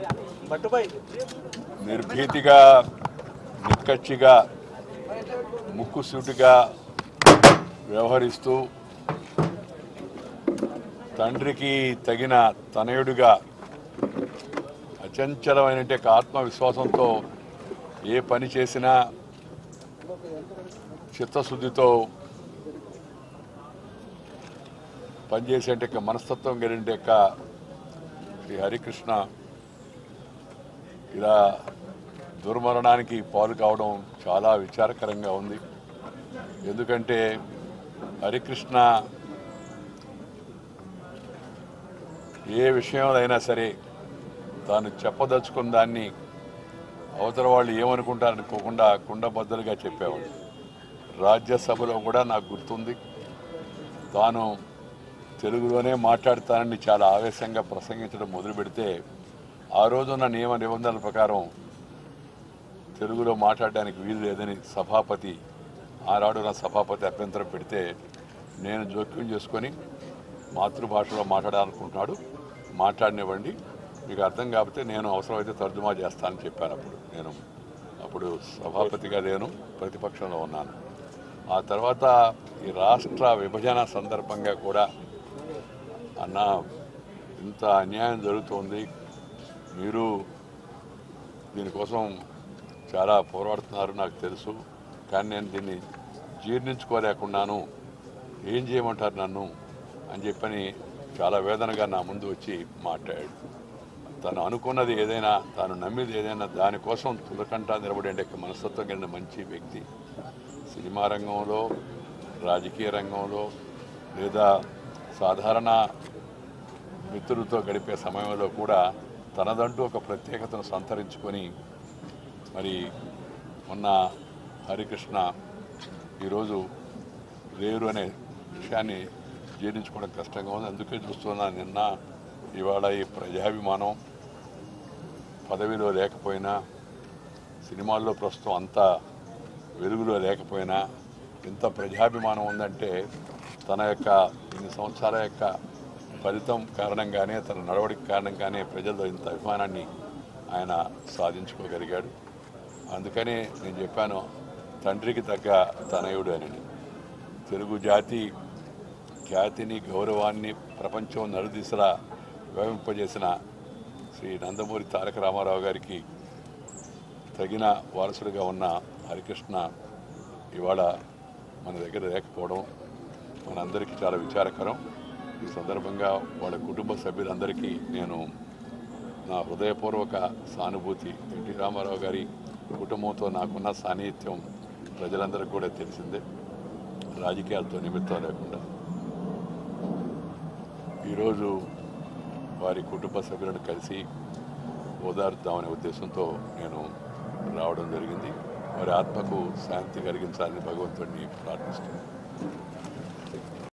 నిర్భీతిగా నిక్కచ్చిగా ముక్కుసూటిగా వ్యవహరిస్తూ తండ్రికి తగిన తనయుడిగా అచంచలమైన ఆత్మవిశ్వాసంతో ఏ పని చేసినా చిత్తశుద్ధితో పనిచేసే మనస్తత్వం కలిగిన యొక్క శ్రీ హరికృష్ణ ఇలా దుర్మరణానికి పాలు కావడం చాలా విచారకరంగా ఉంది ఎందుకంటే హరికృష్ణ ఏ విషయంలో అయినా సరే తాను చెప్పదలుచుకున్న దాన్ని అవతల వాళ్ళు ఏమనుకుంటారనుకోకుండా కుండబద్దలుగా చెప్పేవాడు రాజ్యసభలో కూడా నాకు గుర్తుంది తాను తెలుగులోనే మాట్లాడతానని చాలా ఆవేశంగా ప్రసంగించడం మొదలు పెడితే ఆ రోజున్న నియమ నిబంధనల ప్రకారం తెలుగులో మాట్లాడడానికి వీలు లేదని సభాపతి ఆనాడు నా సభాపతి అభ్యంతరం పెడితే నేను జోక్యం చేసుకొని మాతృభాషలో మాట్లాడాలనుకుంటున్నాడు మాట్లాడినివ్వండి మీకు అర్థం కాకపోతే నేను అవసరమైతే తర్జుమా చేస్తానని చెప్పాను అప్పుడు నేను అప్పుడు సభాపతిగా లేను ప్రతిపక్షంలో ఉన్నాను ఆ తర్వాత ఈ రాష్ట్ర విభజన సందర్భంగా కూడా అన్న ఇంత అన్యాయం జరుగుతోంది మీరు దీనికోసం చాలా పోరాడుతున్నారు నాకు తెలుసు కానీ నేను దీన్ని జీర్ణించుకోలేకున్నాను ఏం చేయమంటారు నన్ను అని చెప్పని చాలా వేదనగా నా ముందు వచ్చి మాట్లాడాడు తను అనుకున్నది ఏదైనా తాను నమ్మేది ఏదైనా దానికోసం తులకంటా నిలబడే యొక్క మనస్తత్వం కలిగిన మంచి వ్యక్తి సినిమా రంగంలో రాజకీయ రంగంలో లేదా సాధారణ మిత్రులతో గడిపే సమయంలో కూడా తనదంటూ ఒక ప్రత్యేకతను సంతరించుకొని మరి మొన్న హరికృష్ణ ఈరోజు లేరు అనే విషయాన్ని జీర్ణించుకోవడం కష్టంగా ఉంది అందుకే చూస్తున్నా నిన్న ఇవాళ ఈ ప్రజాభిమానం పదవిలో లేకపోయినా సినిమాల్లో ప్రస్తుతం అంత వెలుగులో లేకపోయినా ఇంత ప్రజాభిమానం ఉందంటే తన యొక్క ఇన్ని సంవత్సరాల యొక్క ఫలితం కారణంగానే తన నడవడిక కారణంగానే ప్రజల్లో ఇంత అభిమానాన్ని ఆయన సాధించుకోగలిగాడు అందుకనే నేను చెప్పాను తండ్రికి తగ్గ తనయుడు అని తెలుగు జాతి ఖ్యాతిని గౌరవాన్ని ప్రపంచం నలుదిశలా వ్యవింపజేసిన శ్రీ నందమూరి తారక రామారావు గారికి తగిన వారసుడిగా ఉన్న హరికృష్ణ ఇవాళ మన దగ్గర లేకపోవడం మనందరికీ చాలా విచారకరం ఈ సందర్భంగా వాళ్ళ కుటుంబ సభ్యులందరికీ నేను నా హృదయపూర్వక సానుభూతి ఎన్టీ రామారావు గారి కుటుంబంతో నాకున్న సాన్నిహిత్యం ప్రజలందరికీ కూడా తెలిసిందే రాజకీయాలతో నిమిత్తం లేకుండా ఈరోజు వారి కుటుంబ సభ్యులను కలిసి ఓదార్దామనే ఉద్దేశంతో నేను రావడం జరిగింది వారి ఆత్మకు శాంతి కలిగించాలని భగవంతుడిని ప్రార్థిస్తున్నాను